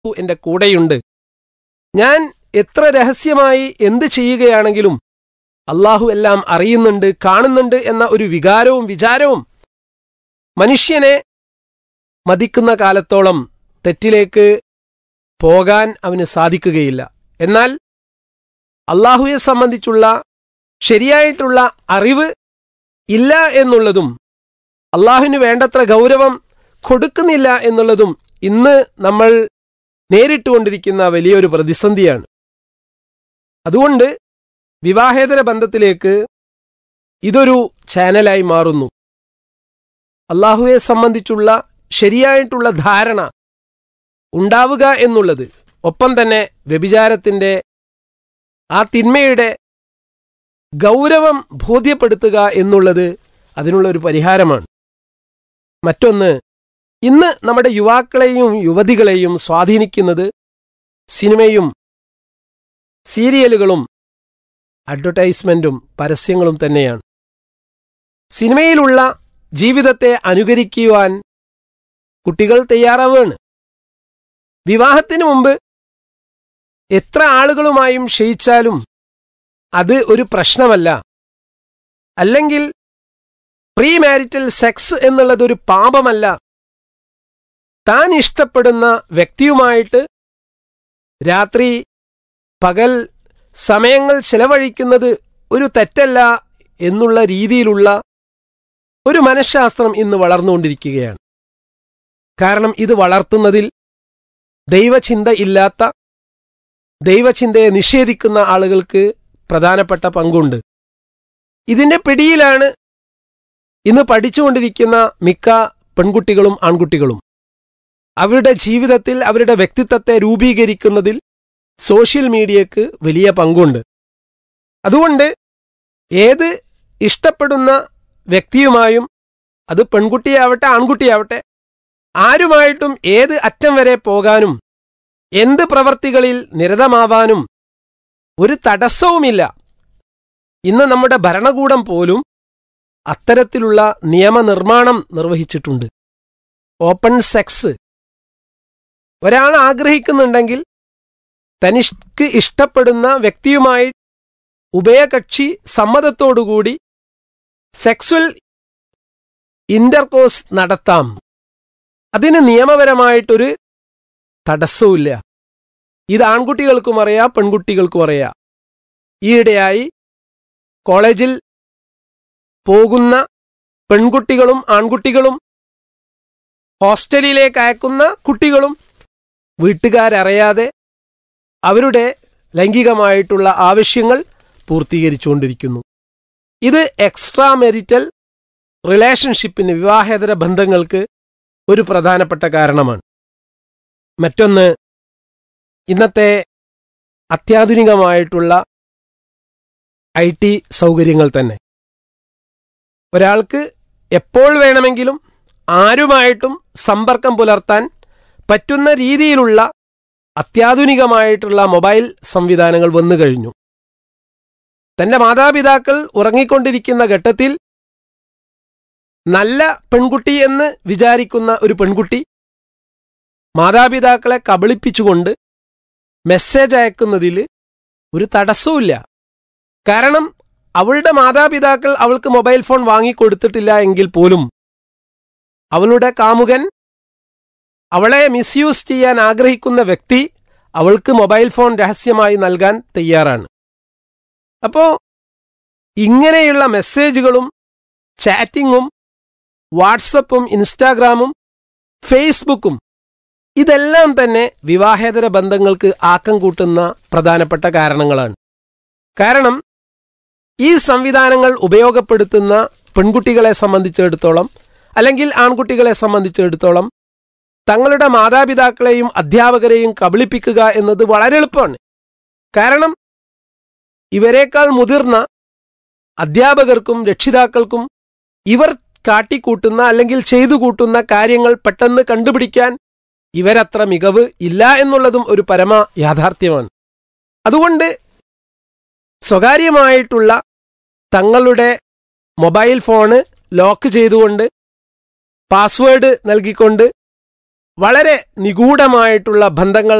എന്റെ കൂടെയുണ്ട് ഞാൻ എത്ര രഹസ്യമായി എന്ത് ചെയ്യുകയാണെങ്കിലും അള്ളാഹു എല്ലാം അറിയുന്നുണ്ട് കാണുന്നുണ്ട് എന്ന ഒരു വികാരവും വിചാരവും മനുഷ്യനെ മതിക്കുന്ന കാലത്തോളം തെറ്റിലേക്ക് പോകാൻ അവന് സാധിക്കുകയില്ല എന്നാൽ അള്ളാഹുവെ സംബന്ധിച്ചുള്ള ശരിയായിട്ടുള്ള അറിവ് ഇല്ല എന്നുള്ളതും അള്ളാഹുവിന് വേണ്ടത്ര ഗൗരവം കൊടുക്കുന്നില്ല എന്നുള്ളതും ഇന്ന് നമ്മൾ നേരിട്ടുകൊണ്ടിരിക്കുന്ന വലിയൊരു പ്രതിസന്ധിയാണ് അതുകൊണ്ട് വിവാഹേതര ബന്ധത്തിലേക്ക് ഇതൊരു ചാനലായി മാറുന്നു അള്ളാഹുവെ സംബന്ധിച്ചുള്ള ശരിയായിട്ടുള്ള ധാരണ ഉണ്ടാവുക എന്നുള്ളത് ഒപ്പം തന്നെ വ്യഭിചാരത്തിന്റെ ആ തിന്മയുടെ ഗൗരവം ബോധ്യപ്പെടുത്തുക എന്നുള്ളത് അതിനുള്ള ഒരു പരിഹാരമാണ് മറ്റൊന്ന് ഇന്ന് നമ്മുടെ യുവാക്കളെയും യുവതികളെയും സ്വാധീനിക്കുന്നത് സിനിമയും സീരിയലുകളും അഡ്വർടൈസ്മെന്റും പരസ്യങ്ങളും തന്നെയാണ് സിനിമയിലുള്ള ജീവിതത്തെ അനുകരിക്കുവാൻ കുട്ടികൾ തയ്യാറാവുകയാണ് വിവാഹത്തിന് മുമ്പ് എത്ര ആളുകളുമായും ക്ഷയിച്ചാലും അത് ഒരു പ്രശ്നമല്ല അല്ലെങ്കിൽ പ്രീ മാരിറ്റൽ സെക്സ് എന്നുള്ളത് ഒരു പാപമല്ല താൻ ഇഷ്ടപ്പെടുന്ന വ്യക്തിയുമായിട്ട് രാത്രി പകൽ സമയങ്ങൾ ചെലവഴിക്കുന്നത് ഒരു തെറ്റല്ല എന്നുള്ള രീതിയിലുള്ള ഒരു മനഃശാസ്ത്രം ഇന്ന് വളർന്നുകൊണ്ടിരിക്കുകയാണ് കാരണം ഇത് വളർത്തുന്നതിൽ ദൈവചിന്ത ഇല്ലാത്ത ദൈവചിന്തയെ നിഷേധിക്കുന്ന ആളുകൾക്ക് പ്രധാനപ്പെട്ട പങ്കുണ്ട് ഇതിന്റെ പിടിയിലാണ് ഇന്ന് പഠിച്ചുകൊണ്ടിരിക്കുന്ന മിക്ക പെൺകുട്ടികളും ആൺകുട്ടികളും അവരുടെ ജീവിതത്തിൽ അവരുടെ വ്യക്തിത്വത്തെ രൂപീകരിക്കുന്നതിൽ സോഷ്യൽ മീഡിയക്ക് വലിയ പങ്കുണ്ട് അതുകൊണ്ട് ഏത് ഇഷ്ടപ്പെടുന്ന വ്യക്തിയുമായും അത് പെൺകുട്ടിയാവട്ടെ ആൺകുട്ടിയാവട്ടെ ആരുമായിട്ടും ഏത് അറ്റം വരെ പോകാനും എന്ത് പ്രവർത്തികളിൽ നിരതമാവാനും ഒരു തടസ്സവുമില്ല ഇന്ന് നമ്മുടെ ഭരണകൂടം പോലും അത്തരത്തിലുള്ള നിയമനിർമ്മാണം നിർവഹിച്ചിട്ടുണ്ട് ഓപ്പൺ സെക്സ് ഒരാൾ ആഗ്രഹിക്കുന്നുണ്ടെങ്കിൽ തനിക്ക് ഇഷ്ടപ്പെടുന്ന വ്യക്തിയുമായി ഉഭയകക്ഷി സമ്മതത്തോടുകൂടി സെക്സ്വൽ ഇന്റർകോഴ്സ് നടത്താം അതിന് നിയമപരമായിട്ടൊരു തടസ്സവുമില്ല ഇത് ആൺകുട്ടികൾക്കും അറിയാം പെൺകുട്ടികൾക്കും അറിയാം ഈയിടെയായി കോളേജിൽ പോകുന്ന പെൺകുട്ടികളും ആൺകുട്ടികളും ഹോസ്റ്റലിലേക്ക് അയക്കുന്ന കുട്ടികളും വീട്ടുകാരറിയാതെ അവരുടെ ലൈംഗികമായിട്ടുള്ള ആവശ്യങ്ങൾ പൂർത്തീകരിച്ചുകൊണ്ടിരിക്കുന്നു ഇത് എക്സ്ട്രാ മെരിറ്റൽ റിലേഷൻഷിപ്പിന് വിവാഹേതര ബന്ധങ്ങൾക്ക് ഒരു പ്രധാനപ്പെട്ട കാരണമാണ് മറ്റൊന്ന് ഇന്നത്തെ അത്യാധുനികമായിട്ടുള്ള ഐ ടി സൗകര്യങ്ങൾ തന്നെ ഒരാൾക്ക് എപ്പോൾ വേണമെങ്കിലും ആരുമായിട്ടും സമ്പർക്കം പുലർത്താൻ പറ്റുന്ന രീതിയിലുള്ള അത്യാധുനികമായിട്ടുള്ള മൊബൈൽ സംവിധാനങ്ങൾ വന്നു കഴിഞ്ഞു തന്റെ മാതാപിതാക്കൾ ഉറങ്ങിക്കൊണ്ടിരിക്കുന്ന ഘട്ടത്തിൽ നല്ല പെൺകുട്ടി എന്ന് വിചാരിക്കുന്ന ഒരു പെൺകുട്ടി മാതാപിതാക്കളെ കബളിപ്പിച്ചുകൊണ്ട് മെസ്സേജ് അയക്കുന്നതിൽ ഒരു തടസ്സവുമില്ല കാരണം അവളുടെ മാതാപിതാക്കൾ അവൾക്ക് മൊബൈൽ ഫോൺ വാങ്ങിക്കൊടുത്തിട്ടില്ല എങ്കിൽ പോലും അവളുടെ കാമുകൻ അവളെ മിസ്യൂസ് ചെയ്യാൻ ആഗ്രഹിക്കുന്ന വ്യക്തി അവൾക്ക് മൊബൈൽ ഫോൺ രഹസ്യമായി നൽകാൻ തയ്യാറാണ് അപ്പോ ഇങ്ങനെയുള്ള മെസ്സേജുകളും ചാറ്റിങ്ങും വാട്സപ്പും ഇൻസ്റ്റാഗ്രാമും ഫേസ്ബുക്കും ഇതെല്ലാം തന്നെ വിവാഹേതര ബന്ധങ്ങൾക്ക് ആക്കം കൂട്ടുന്ന പ്രധാനപ്പെട്ട കാരണങ്ങളാണ് കാരണം ഈ സംവിധാനങ്ങൾ ഉപയോഗപ്പെടുത്തുന്ന പെൺകുട്ടികളെ സംബന്ധിച്ചിടത്തോളം അല്ലെങ്കിൽ ആൺകുട്ടികളെ സംബന്ധിച്ചിടത്തോളം തങ്ങളുടെ മാതാപിതാക്കളെയും അധ്യാപകരെയും കബളിപ്പിക്കുക എന്നത് വളരെ എളുപ്പമാണ് കാരണം ഇവരെക്കാൾ മുതിർന്ന അധ്യാപകർക്കും രക്ഷിതാക്കൾക്കും ഇവർ കാട്ടിക്കൂട്ടുന്ന അല്ലെങ്കിൽ ചെയ്തു കൂട്ടുന്ന കാര്യങ്ങൾ പെട്ടെന്ന് കണ്ടുപിടിക്കാൻ ഇവരത്ര മികവ് ഇല്ല എന്നുള്ളതും ഒരു പരമ യാഥാർത്ഥ്യമാണ് അതുകൊണ്ട് സ്വകാര്യമായിട്ടുള്ള തങ്ങളുടെ മൊബൈൽ ഫോണ് ലോക്ക് ചെയ്തുകൊണ്ട് പാസ്വേഡ് നൽകിക്കൊണ്ട് വളരെ നിഗൂഢമായിട്ടുള്ള ബന്ധങ്ങൾ